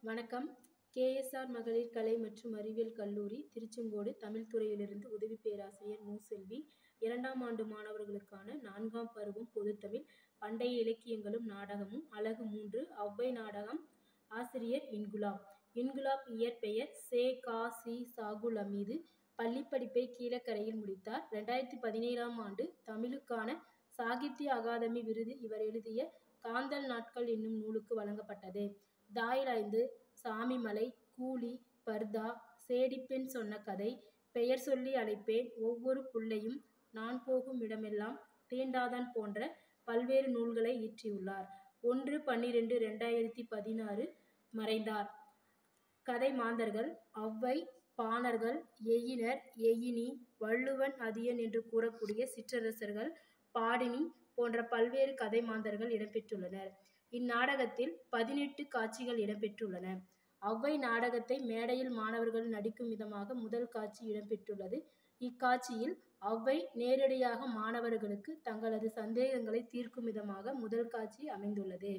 வணக்கம் கேஎஸ்ஆர் மகளிர் கலை மற்றும் அறிவியல் கல்லூரி திருச்செங்கோடு தமிழ் துறையிலிருந்து உதவி பேராசிரியர் மு செல்வி இரண்டாம் ஆண்டு மாணவர்களுக்கான நான்காம் பருவம் பொதுத்தமிழ் பண்டைய இலக்கியங்களும் நாடகமும் அலகு மூன்று ஔவை நாடகம் ஆசிரியர் இன்குலாப் இன்குலாப் இயற்பெயர் சே கா சி சாகுல் அமீது பள்ளிப்படிப்பை கீழக்கரையில் முடித்தார் ரெண்டாயிரத்தி பதினேழாம் ஆண்டு தமிழுக்கான சாகித்ய அகாதமி விருது இவர் எழுதிய காந்தல் நாட்கள் என்னும் நூலுக்கு வழங்கப்பட்டது தாயிலைந்து சாமிமலை கூலி பர்தா சேடிப்பெண் சொன்ன கதை பெயர் சொல்லி அழைப்பேன் ஒவ்வொரு புள்ளையும் நான் போகும் இடமெல்லாம் தீண்டாதான் போன்ற பல்வேறு நூல்களை இயற்றியுள்ளார் ஒன்று பன்னிரெண்டு ரெண்டாயிரத்தி பதினாறு மறைந்தார் கதை மாந்தர்கள் ஔவை பாணர்கள் எயினர் எயினி வள்ளுவன் அதியன் என்று கூறக்கூடிய சிற்றரசர்கள் பாடினி போன்ற பல்வேறு கதை மாந்தர்கள் இடம்பெற்றுள்ளனர் இந்நாடகத்தில் பதினெட்டு காட்சிகள் இடம்பெற்றுள்ளன ஔவை நாடகத்தை மேடையில் மாணவர்கள் நடிக்கும் விதமாக முதல் காட்சி இடம்பெற்றுள்ளது இக்காட்சியில் ஔவை நேரடியாக மாணவர்களுக்கு தங்களது சந்தேகங்களை தீர்க்கும் விதமாக முதல் காட்சி அமைந்துள்ளது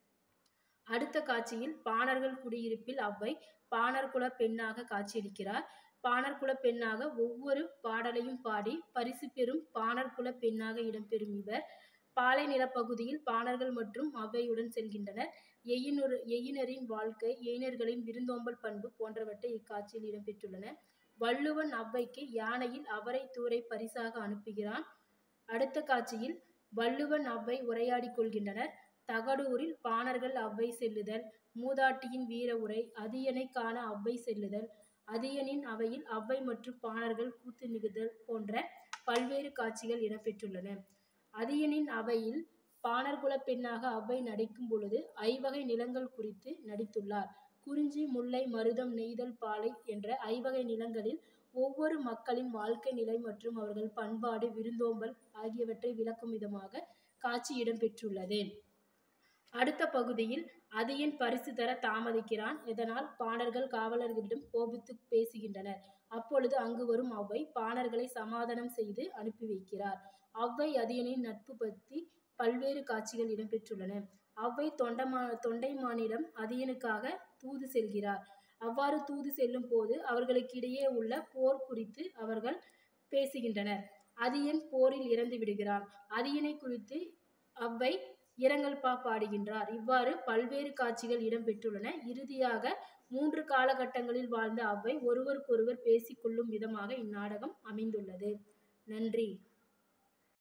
அடுத்த காட்சியில் பாணர்கள் குடியிருப்பில் ஔவை பாணர் குல பெண்ணாக காட்சியளிக்கிறார் பாணர் குல பெண்ணாக ஒவ்வொரு பாடலையும் பாடி பரிசு பெறும் பாணர் குல பெண்ணாக இடம்பெறும் இவர் பாலை நிலப்பகுதியில் பாணர்கள் மற்றும் ஔவையுடன் செல்கின்றனர் எயினொரு எயினரின் வாழ்க்கை எயினர்களின் விருந்தோம்பல் பண்பு போன்றவற்றை இக்காட்சியில் இடம்பெற்றுள்ளன வள்ளுவன் ஔவைக்கு யானையில் அவரை தூரை பரிசாக அனுப்புகிறான் அடுத்த காட்சியில் வள்ளுவன் ஔவை உரையாடிக் கொள்கின்றனர் தகடூரில் பாணர்கள் ஔவை செல்லுதல் மூதாட்டியின் வீர உரை அதியனை காண ஔவை செல்லுதல் அதியனின் அவையில் ஔவை மற்றும் பாணர்கள் கூத்து நிகுதல் போன்ற பல்வேறு காட்சிகள் இடம்பெற்றுள்ளன அதியனின் அவையில் பாணர்குல பெண்ணாக ஔவை நடிக்கும் பொழுது ஐவகை நிலங்கள் குறித்து நடித்துள்ளார் குறிஞ்சி முல்லை மருதம் நெய்தல் பாலை என்ற ஐவகை நிலங்களில் ஒவ்வொரு மக்களின் வாழ்க்கை நிலை மற்றும் அவர்கள் பண்பாடு விருந்தோம்பல் ஆகியவற்றை விளக்கும் விதமாக காட்சி இடம்பெற்றுள்ளது அடுத்த பகுதியில் அதியன் பரிசு தர தாமதிக்கிறான் இதனால் பாணர்கள் காவலர்களிடம் கோபித்து பேசுகின்றனர் அப்பொழுது அங்கு வரும் ஔவை பாணர்களை சமாதானம் செய்து அனுப்பி வைக்கிறார் ஔவை அதியனின் நட்பு பற்றி பல்வேறு காட்சிகள் இடம்பெற்றுள்ளன ஔவை தொண்டமா தொண்டைமானிடம் அதியனுக்காக தூது செல்கிறார் அவ்வாறு தூது செல்லும் போது அவர்களுக்கிடையே உள்ள போர் குறித்து அவர்கள் பேசுகின்றனர் அதியன் போரில் இறந்து விடுகிறான் அதியனை குறித்து ஔவை இரங்கல் பா பாடுகின்றார் இவ்வாறு பல்வேறு காட்சிகள் இடம்பெற்றுள்ளன இறுதியாக மூன்று காலகட்டங்களில் வாழ்ந்த ஔவை ஒருவருக்கொருவர் பேசிக்கொள்ளும் விதமாக இந்நாடகம் அமைந்துள்ளது நன்றி